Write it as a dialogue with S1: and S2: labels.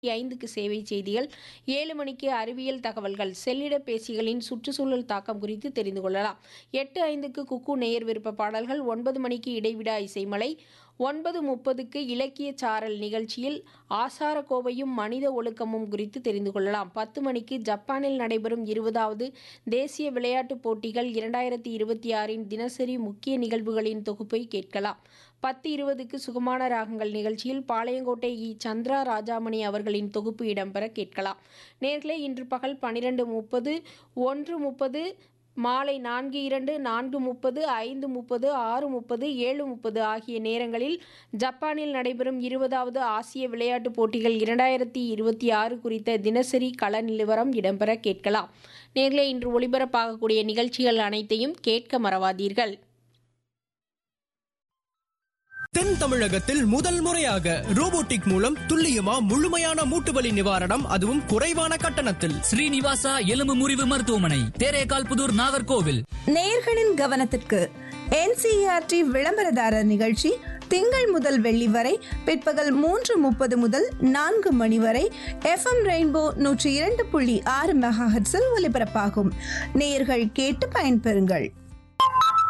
S1: ஐந்துக்கு சேவை செய்திகள் ஏழு மணிக்கு அறிவியல் தகவல்கள் செல்லிடப்பேசிகளின் சுற்றுச்சூழல் தாக்கம் குறித்து தெரிந்து கொள்ளலாம் எட்டு ஐந்துக்கு குக்கு நேயர் விருப்ப பாடல்கள் ஒன்பது மணிக்கு இடைவிடா இசைமலை ஒன்பது முப்பதுக்கு இலக்கிய சாரல் நிகழ்ச்சியில் ஆசார கோவையும் மனித ஒழுக்கமும் குறித்து தெரிந்து கொள்ளலாம் பத்து மணிக்கு ஜப்பானில் நடைபெறும் இருபதாவது தேசிய விளையாட்டுப் போட்டிகள் இரண்டாயிரத்தி இருபத்தி ஆறின் தினசரி முக்கிய நிகழ்வுகளின் தொகுப்பை கேட்கலாம் பத்து இருபதுக்கு சுகமான ராகங்கள் நிகழ்ச்சியில் பாளையங்கோட்டை இ சந்திரா ராஜாமணி அவர்களின் தொகுப்பு இடம்பெற கேட்கலாம் நேர்களே இன்று பகல் பன்னிரெண்டு முப்பது ஒன்று முப்பது மாலை நான்கு இரண்டு நான்கு முப்பது ஐந்து முப்பது ஆறு முப்பது ஏழு முப்பது ஆகிய நேரங்களில் ஜப்பானில் நடைபெறும் இருபதாவது ஆசிய விளையாட்டுப் போட்டிகள் இரண்டாயிரத்தி இருபத்தி ஆறு குறித்த தினசரி கள நிலவரம் இடம்பெற கேட்கலாம் நேர்களே இன்று ஒளிபரப்பாகக்கூடிய நிகழ்ச்சிகள் அனைத்தையும் கேட்க மறவாதீர்கள்
S2: தென் தமிழகத்தில் முதல் முறையாக ரோபோட்டிக் மூலம் துல்லியமா முழுமையான மூட்டுவலி நிவாரணம் அதுவும் குறைவான கட்டணத்தில்
S3: ஸ்ரீனிவாசா எலும்பு முறிவு மருத்துவமனை தேரேகால் புதூர் நாகர்கோவில்
S4: நேயர்களின் கவனத்திற்கு என்சிஆர்டி விளம்பரதாரர் நிகழ்ச்சி திங்கள் முதல் வெள்ளி வரை பிற்பகல் மூன்று முப்பது முதல் நான்கு மணி வரை எஃப்எம் ரெயின்போ நூற்றி இரண்டு புள்ளி ஆறு மெகாஹெட்ஸில் ஒலிபரப்பாகும் நேயர்கள் கேட்டு பயன்பெறுங்கள்